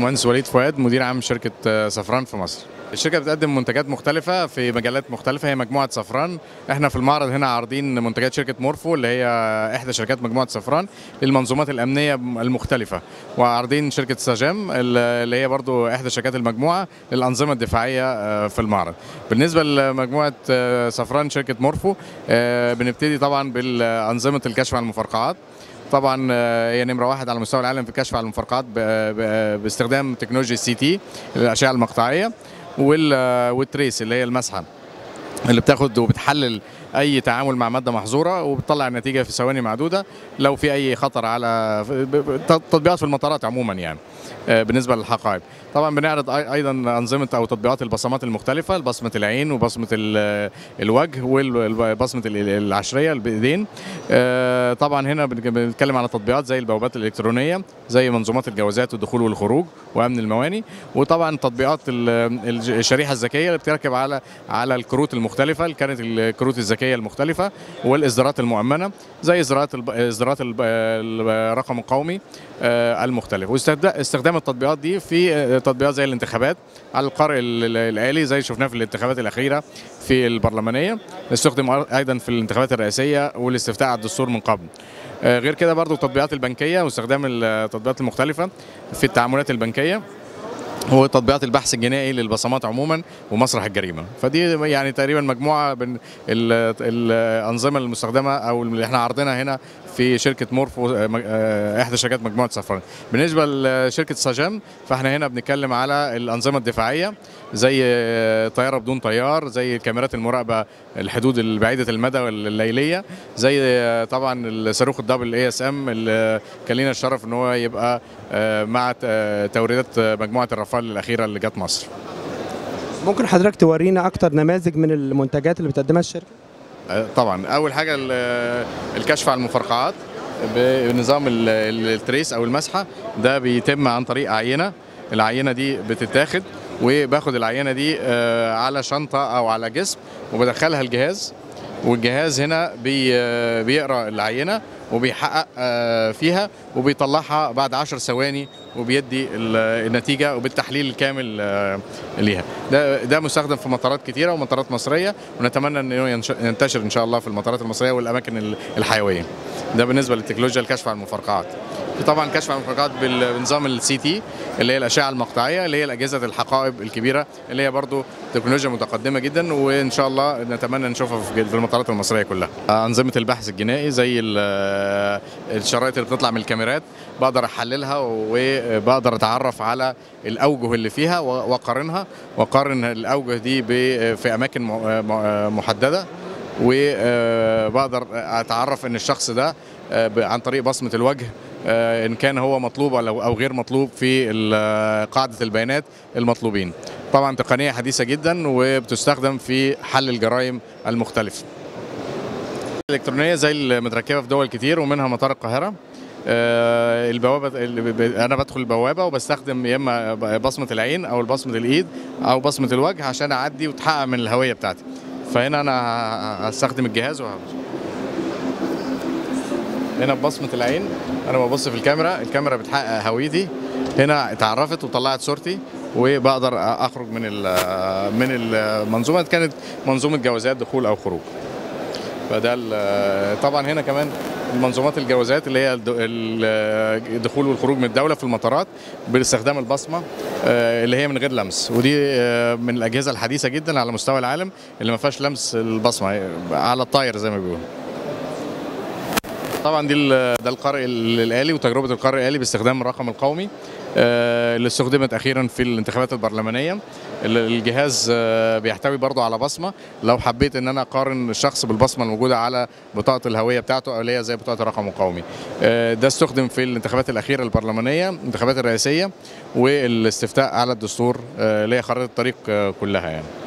المهندس وليد فؤاد مدير عام شركة صفران في مصر الشركة بتقدم منتجات مختلفة في مجالات مختلفة هي مجموعة صفران احنا في المعرض هنا عارضين منتجات شركة مورفو اللي هي احدى شركات مجموعة صفران للمنظومات الأمنية المختلفة وعارضين شركة ساجام اللي هي برضو احدى شركات المجموعة للأنظمة الدفاعية في المعرض بالنسبة لمجموعة صفران شركة مورفو بنبتدي طبعا بالأنظمة الكشف عن المفرقعات طبعا هي نمره واحد على مستوى العالم في الكشف عن المفرقعات باستخدام تكنولوجيا السي تي الاشعه المقطعيه والتريس اللي هي المسحه اللي بتاخد وبتحلل اي تعامل مع ماده محظوره وبتطلع النتيجه في ثواني معدوده لو في اي خطر على تطبيقات في المطارات عموما يعني بالنسبه للحقائب طبعا بنعرض ايضا انظمه او تطبيقات البصمات المختلفه بصمه العين وبصمه الوجه وبصمه العشريه بالايدين طبعا هنا بنتكلم على تطبيقات زي البوابات الالكترونيه زي منظومات الجوازات والدخول والخروج وامن المواني وطبعا تطبيقات الشريحه الذكيه اللي بتركب على على الكروت المختلفه اللي كانت الكروت الذكيه المختلفه والاصدارات المؤمنه زي اصدارات اصدارات الرقم القومي المختلف واستخدام التطبيقات دي في تطبيقات زي الانتخابات على القارئ الآلي زي شفناه في الانتخابات الأخيرة في البرلمانية استخدم أيضا في الانتخابات الرئاسية والاستفتاء على الدستور من قبل غير كده برضو التطبيقات البنكية واستخدام التطبيقات المختلفة في التعاملات البنكية هو تطبيقات البحث الجنائي للبصمات عموما ومسرح الجريمه فدي يعني تقريبا مجموعه من الانظمه المستخدمه او اللي احنا عارضينها هنا في شركه مورفو احدى شركات مجموعه صفران بالنسبه لشركه ساجام فاحنا هنا بنتكلم على الانظمه الدفاعيه زي طياره بدون طيار زي كاميرات المراقبه الحدود البعيده المدى الليليه زي طبعا الصاروخ الدبل اي اس ام اللي كان لنا الشرف ان هو يبقى مع توريدات مجموعه الرافال الاخيره اللي جت مصر ممكن حضرتك تورينا اكتر نماذج من المنتجات اللي بتقدمها الشركه طبعا اول حاجه الكشف عن المفرقعات بنظام التريس او المسحه ده بيتم عن طريق عينه العينه دي بتتاخد وباخد العينه دي على شنطه او على جسم وبدخلها الجهاز والجهاز هنا بي بيقرا العينه وبيحقق فيها وبيطلعها بعد 10 ثواني وبيدي النتيجه وبالتحليل الكامل ليها ده ده مستخدم في مطارات كتيره ومطارات مصريه ونتمنى انه ينتشر ان شاء الله في المطارات المصريه والاماكن الحيويه ده بالنسبه للتكنولوجيا الكشف عن المفرقعات في طبعا كشف عن المفرقعات بنظام السي تي اللي هي الاشعه المقطعيه اللي هي الاجهزه الحقائب الكبيره اللي هي برضو تكنولوجيا متقدمه جدا وان شاء الله نتمنى نشوفها في المطارات المصريه كلها انظمه البحث الجنائي زي الشرايط اللي بتطلع من الكاميرات بقدر احللها وبقدر اتعرف على الاوجه اللي فيها واقارنها واقارن الاوجه دي في اماكن محدده وبقدر اتعرف ان الشخص ده عن طريق بصمه الوجه ان كان هو مطلوب او غير مطلوب في قاعده البيانات المطلوبين طبعا تقنيه حديثه جدا وبتستخدم في حل الجرائم المختلفه الالكترونيه زي المتركبه في دول كتير ومنها مطار القاهره البوابه انا بدخل البوابه وبستخدم يا اما بصمه العين او بصمه الايد او بصمه الوجه عشان اعدي وتحقق من الهويه بتاعتي فهنا انا هستخدم الجهاز وهمشي هنا ببصمه العين انا ببص في الكاميرا الكاميرا بتحقق هويتي هنا اتعرفت وطلعت صورتي وبقدر اخرج من من المنظومه كانت منظومه جوازات دخول او خروج فده طبعا هنا كمان المنظومات الجوازات اللي هي الدخول والخروج من الدوله في المطارات باستخدام البصمه اللي هي من غير لمس ودي من الاجهزه الحديثه جدا على مستوى العالم اللي ما فيهاش لمس البصمه على الطاير زي ما بيقولوا طبعا دي ده القارئ الالي وتجربه القارئ الالي باستخدام الرقم القومي اللي استخدمت اخيرا في الانتخابات البرلمانيه الجهاز بيحتوي برضه على بصمه لو حبيت ان انا اقارن الشخص بالبصمه الموجوده على بطاقه الهويه بتاعته اللي هي زي بطاقه الرقم القومي ده استخدم في الانتخابات الاخيره البرلمانيه الانتخابات الرئاسيه والاستفتاء على الدستور اللي هي خريطه الطريق كلها يعني